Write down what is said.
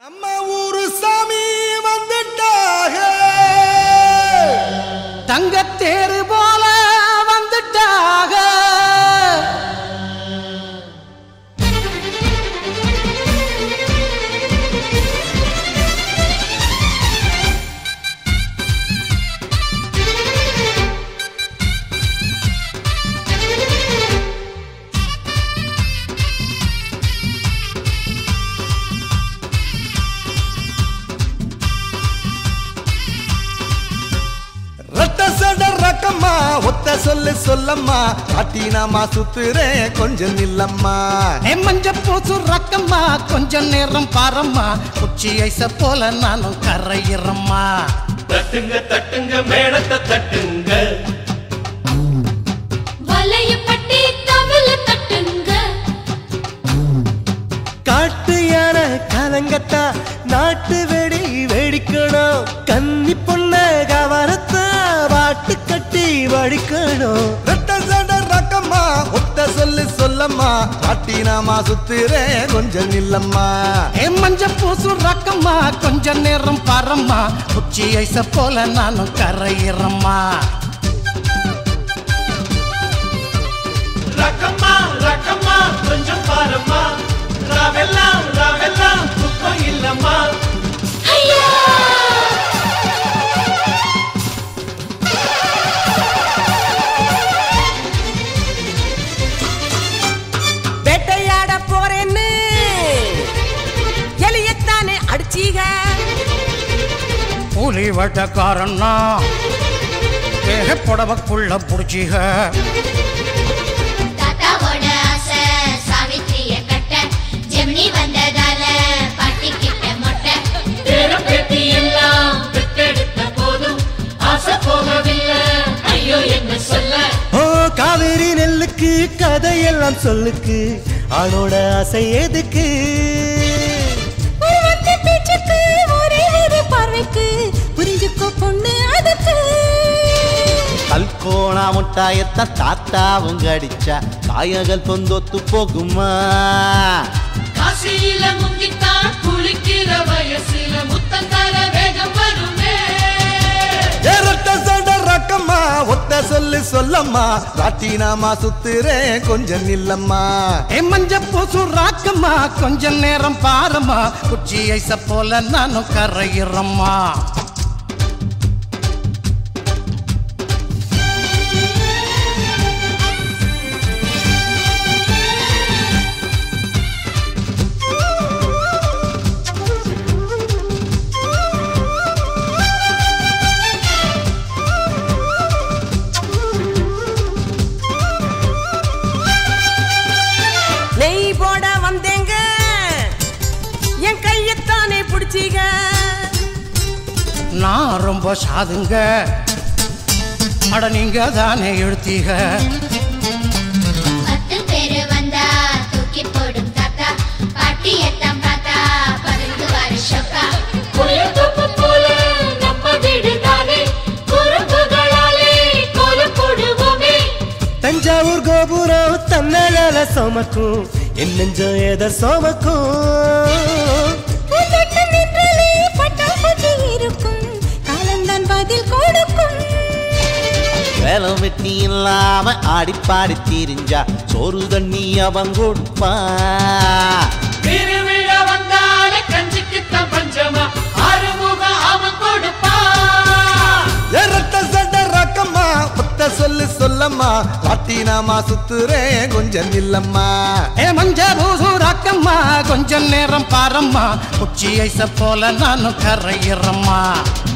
நம்ம ஊரு சாமி வந்துட்டாக தங்கத்தேரு போல வந்துட்டாக ரத்த சட ரக்கம்மா ஒத்த சொல்லு சொல்லம்மா காட்டினாமா சுத்துறேன் கொஞ்சம் நில்லம்மா மஞ்ச பூசு ரக்கம்மா கொஞ்ச நேரம் பாரம்மா உச்சி ஐச போல நானும் கரையிறம்மா தட்டுங்க தட்டுங்க மேளத்தை தட்டுங்க வலையப்பட்டி தவில தட்டுங்க காட்டு யானை கலங்கத்தா நாட்டு வெடி வெடிக்கணும் கன்னி பொண்ண கவரத்தா பாட்டு கட்டி வடிக்கணும் ரத்த சட ரக்கம்மா ஒத்த சொல்லு சொல்லம்மா காட்டினாமா சுத்துறேன் கொஞ்சம் நில்லம்மா மஞ்ச பூசு ரக்கம்மா கொஞ்ச நேரம் பாரம்மா உச்சி ஐச போல நானும் கரையிறம்மா ரக்கம்மா ரக்கம்மா கொஞ்சம் பாரும்மா ராவெல்லாம் ராவெல்லாம் துக்கம் இல்லம்மா ஐயா வேட்டையாட போறேன்னு எலியத்தானே அடிச்சீக புலி வட்டக்காரன்னா வேக புடவக்குள்ள புடிச்சிக தாத்தாவோட ஆசை சாவித்திரிய கட்ட ஜெமினி வந்ததால பாட்டி கிட்ட மொட்டை பேரம் பேத்தி எல்லாம் பெற்றெடுத்த போதும் ஆசை போகவில்லை ஐயோ என்ன சொல்ல ஓ காவேரி நெல்லுக்கு கதையெல்லாம் சொல்லுக்கு ஆளோட ஆசை எதுக்கு ஒரு வார்த்தை பேச்சுக்கு ஒரே ஒரு பார்வைக்கு புரிஞ்சுக்கோ பொண்ணு அதுக்கு கல்கோணா முட்டாயத்தான் தாத்தாவும் கடிச்சா தாயகல் பொந்தொத்து போகுமா காசியில முங்கித்தான் குளிக்கிற வயசுல முத்தங்கார வேகம் வருமே ஏ ரத்த சட ரக்கம்மா ஒத்த சொல்லு சொல்லம்மா காட்டினாமா சுத்துறேன் கொஞ்சம் நில்லம்மா மஞ்ச பூசு ராக்கம்மா கொஞ்ச நேரம் பாரம்மா உச்சி ஐச போல நானும் கரையிறம்மா நெய் போட வந்தேங்க என் கையத்தானே பிடிச்சீங்க நான் ரொம்ப சாதுங்க அட நீங்க தானே எழுத்தீக பத்து பேரு வந்தா தூக்கி போடும் தாத்தா பாட்டி எத்தாம் பார்த்தா பதினெட்டு வருஷக்கா புயத்தொப்பு போல நம்ம வீடு தானே குறும்புகளாலே கோலம் போடுவோமே தஞ்சாவூர் கோபுரம் தன்னழல சமக்கும் என் நெஞ்சம் எதை சோமக்கும் பூந்தோட்டம் நின்றாலே பட்டாம்பூச்சி இருக்கும் காலந்தான் பதில் கொடுக்கும் வேலை வெட்டி இல்லாம ஆடி பாடி திரிஞ்சா சோறு தண்ணி அவன் கொடுப்பா திருவிழா வந்தாலே கஞ்சிக்குத்தான் பஞ்சமா ஆறுமுகம் அவன் கொடுப்பா ஏ ரத்த சட ரக்கம்மா ஒத்த சொல்லு சொல்லம்மா காட்டினாமா சுத்துறேன் கொஞ்சம் நில்லம்மா ஏ மஞ்ச பூசு ராக்கம்மா கொஞ்ச நேரம் பாரம்மா உச்சி ஐச போல நானும் கரையிறம்மா